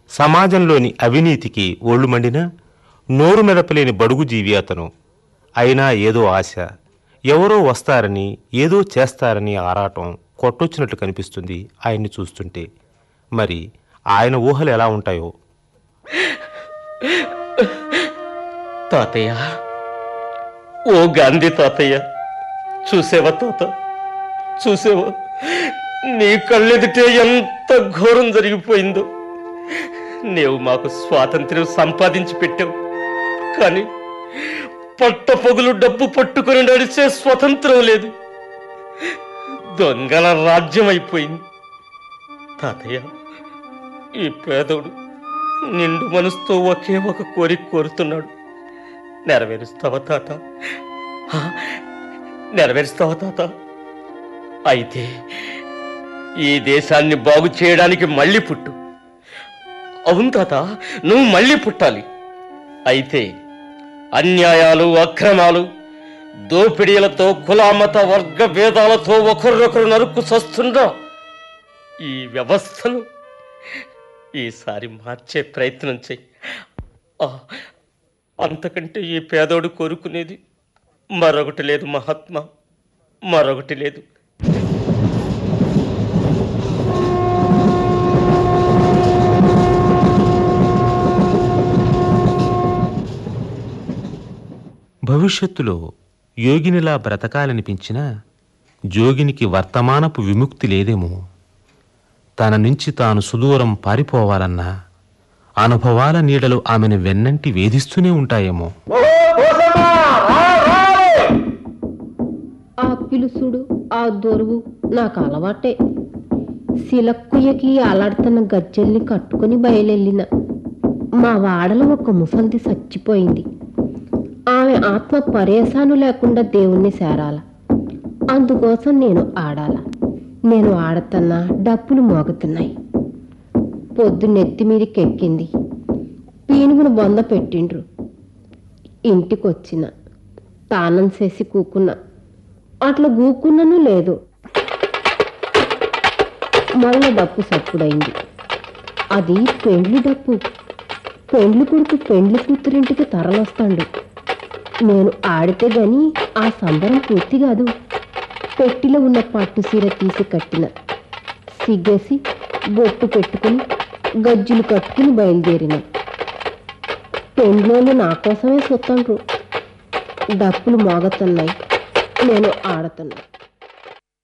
సమాజంలోని అవినీతికి ఒళ్ళు మండినా నోరు మెదపలేని బడుగు జీవి అతను అయినా ఏదో ఆశ ఎవరో వస్తారని ఏదో చేస్తారని ఆరాటం కొట్టొచ్చినట్లు కనిపిస్తుంది ఆయన్ని చూస్తుంటే మరి ఆయన ఊహలు ఎలా ఉంటాయో తాతయ్య ఓ గాంధీ తాతయ్య చూసేవా తాత చూసేవా నీ కళ్ళెదుటే ఎంత ఘోరం జరిగిపోయిందో నీవు మాకు స్వాతంత్ర్యం సంపాదించి పెట్టావు కానీ పట్ట పొగులు డబ్బు పట్టుకొని నడిచే స్వతంత్రం లేదు దొంగల రాజ్యం అయిపోయింది తాతయ్య ఈ పేదోడు నిండు మనసుతో ఒకే ఒక కోరిక కోరుతున్నాడు నెరవేరుస్తావా తాత ఆ, నెరవేరుస్తావా తాత అయితే ఈ దేశాన్ని బాగు చేయడానికి మళ్ళీ పుట్టు అవును తాత నువ్వు మళ్ళీ పుట్టాలి అయితే అన్యాయాలు అక్రమాలు దోపిడీలతో కులామత వర్గ భేదాలతో ఒకరినొకరు నరుక్కు సస్తున్నా ఈ వ్యవస్థను ఈసారి మార్చే ప్రయత్నం చెయ్యి ఆ, అంతకంటే ఈ పేదోడు కోరుకునేది మరొకటి లేదు మహాత్మా మరొకటి లేదు భవిష్యత్తులో యోగినిలా బ్రతకాలనిపించినా జోగినికి వర్తమానపు విముక్తి లేదేమో తన నుంచి తాను సుదూరం పారిపోవాలన్నా అనుభవాల నీడలు ఆమెను వెన్నంటి వేధిస్తూనే ఉంటాయేమో ఆ పిలుసుడు ఆ దొరువు నాకు అలవాటే శిలక్కుయ్యకి అలాడుతున్న గజ్జల్ని కట్టుకుని బయలెళ్ళిన మా వాడలో ఒక ముసల్ది చచ్చిపోయింది ఆమె ఆత్మ పరేశాను లేకుండా దేవుణ్ణి సేరాల అందుకోసం నేను ఆడాల నేను ఆడుతున్నా డప్పులు మోగుతున్నాయి పొద్దు నెత్తి మీదకి ఎక్కింది పీనుగును బొంద పెట్టిండ్రు ఇంటికొచ్చిన తానం చేసి కూకున్నా అట్లా గూకున్నను లేదు మళ్ళా డప్పు సప్పుడైంది అది పెండ్లి డప్పు పెండ్లి కొడుకు పెండ్లి కూతురింటికి తరలొస్తాడు నేను ఆడితే గాని ఆ సంబరం పూర్తి కాదు పెట్టిలో ఉన్న పట్టు సీర తీసి కట్టిన సిగ్గేసి బొట్టు పెట్టుకుని గజ్జులు కట్టుకుని బయలుదేరిన పెండ్లోళ్ళు నా కోసమే సొత్తండ్రు డప్పులు మోగతున్నాయి నేను ఆడుతున్నా